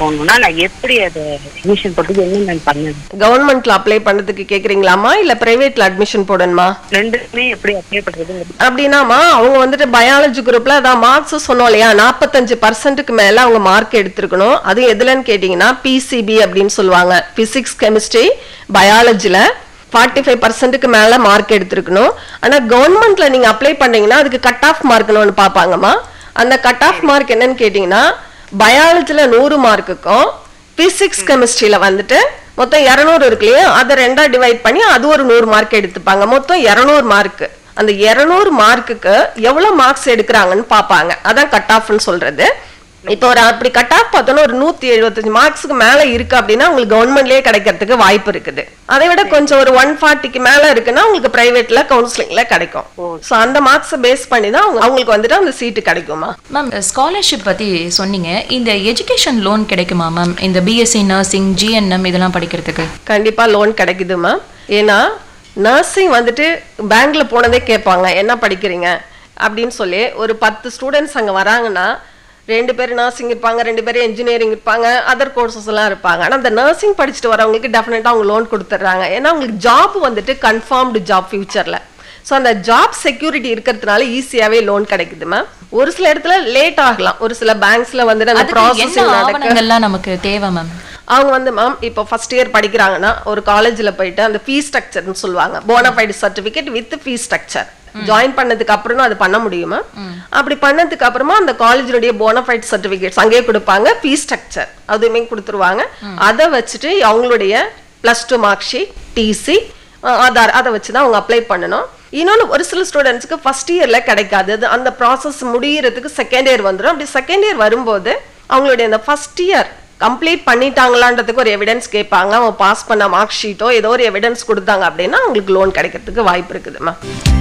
போகணும்னா நான் எப்படி அது அட்மிஷன் போட்டு என்ன நான் பண்ணது கவர்மெண்ட்ல அப்ளை பண்ணதுக்கு கேக்குறீங்களாமா இல்ல பிரைவேட்ல அட்மிஷன் போடணுமா ரெண்டுமே எப்படி அப்ளை பண்றது அப்படின்னாமா அவங்க வந்துட்டு பயாலஜி குரூப்ல அதான் மார்க்ஸ் சொன்னோம் இல்லையா நாற்பத்தஞ்சு பர்சன்ட்டுக்கு மேல அவங்க மார்க் எடுத்திருக்கணும் அது எதுலன்னு கேட்டீங்கன்னா பிசிபி அப்படின்னு சொல்லுவாங்க பிசிக்ஸ் கெமிஸ்ட்ரி பயாலஜில ஃபார்ட்டி ஃபைவ் பர்சன்ட்டுக்கு மேல மார்க் எடுத்திருக்கணும் ஆனா கவர்மெண்ட்ல நீங்க அப்ளை பண்ணீங்கன்னா அதுக்கு கட் ஆஃப் மார்க்னு ஒன்று பார்ப்பாங்கம்மா அந்த கட் ஆஃப் மார்க் என்னன்னு கேட்டீங்கன்னா பயாலஜில நூறு மார்க்குக்கும் பிசிக்ஸ் கெமிஸ்ட்ரியில வந்துட்டு மொத்தம் இரநூறு இருக்கு இல்லையா அதை ரெண்டா டிவைட் பண்ணி அது ஒரு நூறு மார்க் எடுத்துப்பாங்க மொத்தம் இரநூறு மார்க் அந்த இரநூறு மார்க்குக்கு எவ்வளவு மார்க்ஸ் எடுக்கிறாங்கன்னு பார்ப்பாங்க அதான் கட் ஆஃப்னு சொல்றது இப்போ ஒரு அப்படி கட் ஆஃப் பார்த்தோன்னா ஒரு நூத்தி எழுபத்தஞ்சு மார்க்ஸ்க்கு மேல இருக்கு அப்படின்னா உங்களுக்கு கவர்மெண்ட்லயே கிடைக்கிறதுக்கு வாய்ப்பு இருக்குது அதை விட கொஞ்சம் ஒரு ஒன் ஃபார்ட்டிக்கு மேல இருக்குன்னா உங்களுக்கு பிரைவேட்ல கவுன்சிலிங்ல கிடைக்கும் ஸோ அந்த மார்க்ஸை பேஸ் பண்ணி தான் அவங்க- அவங்களுக்கு வந்துட்டு அந்த சீட்டு கிடைக்குமா மேம் ஸ்காலர்ஷிப் பத்தி சொன்னீங்க இந்த எஜுகேஷன் லோன் கிடைக்குமா மேம் இந்த பிஎஸ்சி நர்சிங் ஜிஎன்எம் இதெல்லாம் படிக்கிறதுக்கு கண்டிப்பா லோன் கிடைக்குது மேம் ஏன்னா நர்சிங் வந்துட்டு பேங்க்ல போனதே கேட்பாங்க என்ன படிக்கிறீங்க அப்படின்னு சொல்லி ஒரு பத்து ஸ்டூடெண்ட்ஸ் அங்க வராங்கன்னா ரெண்டு பேர் நர்சிங் இருப்பாங்க ரெண்டு பேர் இன்ஜினியரிங் இருப்பாங்க அதர் கோர்சஸ் எல்லாம் இருப்பாங்க ஆனா அந்த நர்சிங் படிச்சுட்டு வரவங்களுக்கு டெஃபினட்டா அவங்க லோன் கொடுத்துட்றாங்க ஏன்னா அவங்களுக்கு ஜாப் வந்துட்டு கன்ஃபார்ம்டு ஜாப் ஃபியூச்சர்ல ஸோ அந்த ஜாப் செக்யூரிட்டி இருக்கிறதுனால ஈஸியாவே லோன் கிடைக்குது மேம் ஒரு சில இடத்துல லேட் ஆகலாம் ஒரு சில பேங்க்ஸ்ல வந்துட்டு அந்த அதுக்கு என்ன ப்ராசஸிங் நடக்க ஆவணங்கள்லாம் நமக்கு தேவை மேம் அவங்க வந்து மேம் இப்போ ஃபர்ஸ்ட் இயர் படிக்கிறாங்கன்னா ஒரு காலேஜ்ல போயிட்டு அந்த ஃபீஸ் ஸ்ட்ரக்சர்னு சொல்லுவாங்க bonafide certificate with fees structure join பண்ணதுக்கு அப்புறம் தான் அது பண்ண முடியுமா அப்படி பண்ணதுக்கு அப்புறமா அந்த காலேஜினுடைய போனஃபைட் சர்டிபிகேட்ஸ் அங்கேயே கொடுப்பாங்க ஃபீஸ் ஸ்ட்ரக்சர் அதுவுமே கொடுத்துருவாங்க அதை வச்சுட்டு அவங்களுடைய plus two mark sheet TC Aadhaar அதை வச்சு தான் அவங்க அப்ளை பண்ணணும் இன்னொன்று ஒரு சில ஸ்டூடெண்ட்ஸ்க்கு ஃபர்ஸ்ட் இயர்ல கிடைக்காது அது அந்த ப்ராசஸ் முடியறதுக்கு செகண்ட் இயர் வந்துடும் அப்படி செகண்ட் இயர் வரும்போது அவங்களுடைய அந்த ஃபர்ஸ்ட் இயர் கம்ப்ளீட் பண்ணிட்டாங்களான்றதுக்கு ஒரு எவிடன்ஸ் கேட்பாங்க அவங்க பாஸ் பண்ண மார்க் ஷீட்டோ ஏதோ ஒரு எவிடன்ஸ் கொடுத்தாங்க அப்படின்னா அவங்களுக்கு லோன் கிடைக்கிறதுக்கு வாய்ப்பு இருக்குதுமா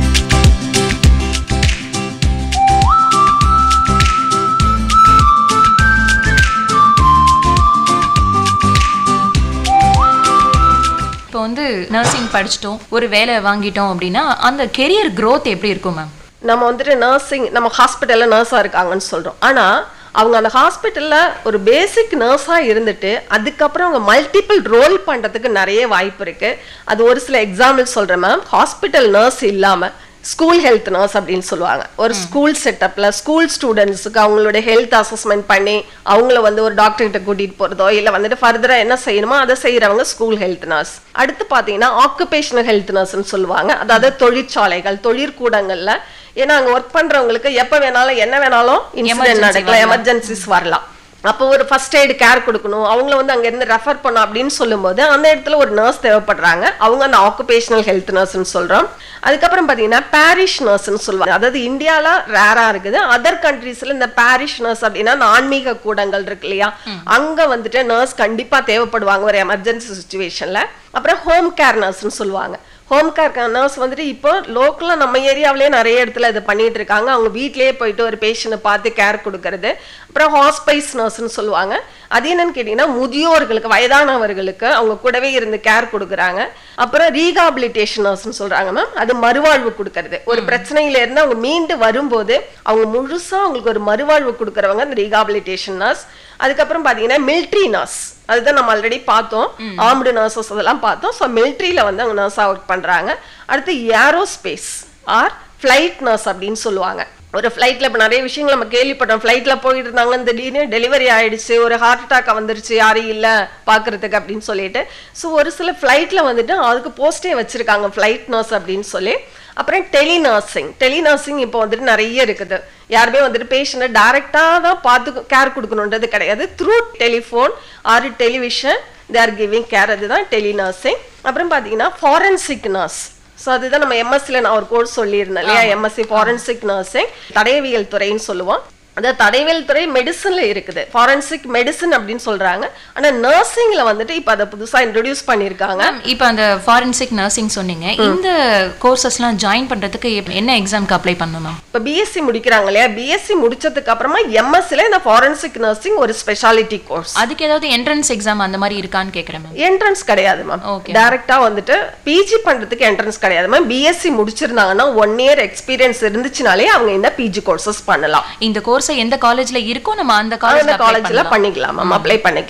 இப்போ வந்து நர்சிங் படிச்சிட்டோம் ஒரு வேலை வாங்கிட்டோம் அப்படின்னா அந்த கெரியர் growth எப்படி இருக்கும் மேம் நம்ம வந்துட்டு நர்சிங் நம்ம ஹாஸ்பிட்டல்ல நர்ஸா இருக்காங்கன்னு சொல்றோம் ஆனா அவங்க அந்த ஹாஸ்பிட்டல்ல ஒரு பேசிக் நர்ஸா இருந்துட்டு அதுக்கப்புறம் அவங்க மல்டிபிள் ரோல் பண்றதுக்கு நிறைய வாய்ப்பு இருக்கு அது ஒரு சில எக்ஸாம்பிள் சொல்றேன் மேம் ஹாஸ்பிட்டல் நர்ஸ் இல்லாம ஸ்கூல் ஹெல்த் நர்ஸ் அப்படின்னு சொல்லுவாங்க ஒரு ஸ்கூல் செட்டப்ல ஸ்கூல் ஸ்டூடெண்ட்ஸுக்கு அவங்களுடைய ஹெல்த் அசஸ்மெண்ட் பண்ணி அவங்கள வந்து ஒரு டாக்டர் கிட்ட கூட்டிட்டு போறதோ இல்ல வந்துட்டு ஃபர்தரா என்ன செய்யணுமோ அதை செய்யறவங்க ஸ்கூல் ஹெல்த் நர்ஸ் அடுத்து பாத்தீங்கன்னா ஆக்குபேஷனல் ஹெல்த் நர்ஸ்னு சொல்லுவாங்க அதாவது தொழிற்சாலைகள் தொழிற்கூடங்கள்ல ஏன்னா அங்க ஒர்க் பண்றவங்களுக்கு எப்ப வேணாலும் என்ன வேணாலும் இன்சிடென்ட் Emergency நடக்கலாம் வரலாம். எமர்ஜென்சிஸ் வரலாம் அப்போ ஒரு ஃபர்ஸ்ட் எய்டு கேர் கொடுக்கணும் அவங்கள வந்து அங்க இருந்து ரெஃபர் பண்ணும் அப்படின்னு சொல்லும்போது அந்த இடத்துல ஒரு நர்ஸ் தேவைப்படுறாங்க அவங்க அந்த ஆக்குபேஷனல் ஹெல்த் நர்ஸ்னு சொல்றோம் அதுக்கப்புறம் பாத்தீங்கன்னா பாரிஷ் நர்ஸ்னு சொல்லுவாங்க அதாவது இந்தியால ரேரா இருக்குது அதர் கண்ட்ரீஸ்ல இந்த பாரிஷ் நர்ஸ் அப்படின்னா இந்த ஆன்மீக கூடங்கள் இருக்கு இல்லையா அங்க வந்துட்டு நர்ஸ் கண்டிப்பா தேவைப்படுவாங்க ஒரு எமர்ஜென்சி சுச்சுவேஷன்ல அப்புறம் ஹோம் கேர் நர்ஸ்னு சொல்லுவாங்க ஹோம் கேர் நர்ஸ் வந்துட்டு இப்போ லோக்கலா நம்ம ஏரியாவிலேயே நிறைய இடத்துல இது பண்ணிட்டு இருக்காங்க அவங்க வீட்லயே போயிட்டு ஒரு பேஷண்ட்டை பார்த்து கேர் கொடுக்கறது அப்புறம் ஹாஸ்பைஸ் நர்ஸ்னு சொல்லுவாங்க அது என்னன்னு கேட்டீங்கன்னா முதியோர்களுக்கு வயதானவர்களுக்கு அவங்க கூடவே இருந்து கேர் கொடுக்குறாங்க அப்புறம் ரீஹாபிலிட்டேஷன் நர்ஸ்னு சொல்றாங்க மேம் அது மறுவாழ்வு கொடுக்கறது ஒரு பிரச்சனையில இருந்து அவங்க மீண்டு வரும்போது அவங்க முழுசா அவங்களுக்கு ஒரு மறுவாழ்வு கொடுக்கறவங்க அந்த ரீஹாபிலிட்டேஷன் நர்ஸ் அதுக்கப்புறம் பாத்தீங்கன்னா மிலிட்ரி நர்ஸ் அதுதான் நம்ம ஆல்ரெடி பார்த்தோம் ஆர்ம்டு நர்சஸ் அதெல்லாம் பார்த்தோம் ஸோ மிலிட்ரியில வந்து அவங்க நர்ஸாக ஒர்க் பண்றாங்க அடுத்து ஏரோஸ்பேஸ் ஆர் ஃப்ளைட் நர்ஸ் அப்படின்னு சொல்லுவாங்க ஒரு ஃப்ளைட்ல இப்போ நிறைய விஷயங்கள் நம்ம கேள்விப்பட்டோம் ஃப்ளைட்ல போயிட்டு இருந்தாங்க திடீர்னு டெலிவரி ஆயிடுச்சு ஒரு ஹார்ட் அட்டாக் வந்துருச்சு யாரும் இல்ல பாக்குறதுக்கு அப்படின்னு சொல்லிட்டு ஸோ ஒரு சில ஃப்ளைட்ல வந்துட்டு அதுக்கு போஸ்டே வச்சிருக்காங்க ஃப்ளைட் நர்ஸ் அப்படின்னு சொல்லி அப்புறம் டெலி நர்சிங் டெலி நர்சிங் இப்போ வந்துட்டு நிறைய இருக்குது யாருமே வந்துட்டு பேஷண்ட்டை டைரக்டாக தான் பார்த்து கேர் கொடுக்கணுன்றது கிடையாது through telephone or television they are giving care அதுதான் டெலி நர்சிங் அப்புறம் பார்த்தீங்கன்னா ஃபாரன்சிக் நர்ஸ் ஸோ அதுதான் நம்ம எம்எஸ்சியில் நான் ஒரு கோர்ஸ் சொல்லியிருந்தேன் இல்லையா எம்எஸ்சி ஃபாரன்சிக் நர்சிங் தடயவியல் துறைன்னு சொல்லுவோம் அந்த தடயவியல் துறை மெடிசன்ல இருக்குது ஃபாரன்சிக் மெடிசன் அப்படின்னு சொல்றாங்க ஆனா நர்சிங்ல வந்துட்டு இப்ப அதை புதுசா இன்ட்ரடியூஸ் பண்ணிருக்காங்க மேம் இப்போ அந்த ஃபாரன்சிக் நர்சிங் சொன்னீங்க இந்த கோர்சஸ்லாம் ஜாயின் பண்றதுக்கு எப்- என்ன எக்ஸாம்க்கு அப்ளை பண்ணணும் மேம் இப்ப பிஎஸ்சி முடிக்கிறாங்க இல்லையா பிஎஸ்சி முடிச்சதுக்கு அப்புறமா எம்எஸ்சில இந்த ஃபாரன்சிக் நர்சிங் ஒரு ஸ்பெஷாலிட்டி கோர்ஸ் அதுக்கு ஏதாவது என்ட்ரன்ஸ் எக்ஸாம் அந்த மாதிரி இருக்கான்னு கேட்குறேன் மேம் என்ட்ரன்ஸ் கிடையாது மேம் Okay. டைரக்டா வந்துட்டு பிஜி பண்றதுக்கு என்ட்ரன்ஸ் கிடையாது மேம் பிஎஸ்சி முடிச்சிருந்தாங்கன்னா ஒன் இயர் எக்ஸ்பீரியன்ஸ் இருந்துச்சுனாலே அவங்க இந்த பிஜி கோர்சஸ் பண்ணலாம் இந்த கோர்ஸை எந்த காலேஜ்ல இருக்கோ நம்ம அந்த அந்த காலேஜ்ல காலேஜ்ல பண்ணிக்கலாம் மேம் அப்ளை பண்ணிக்கலாம்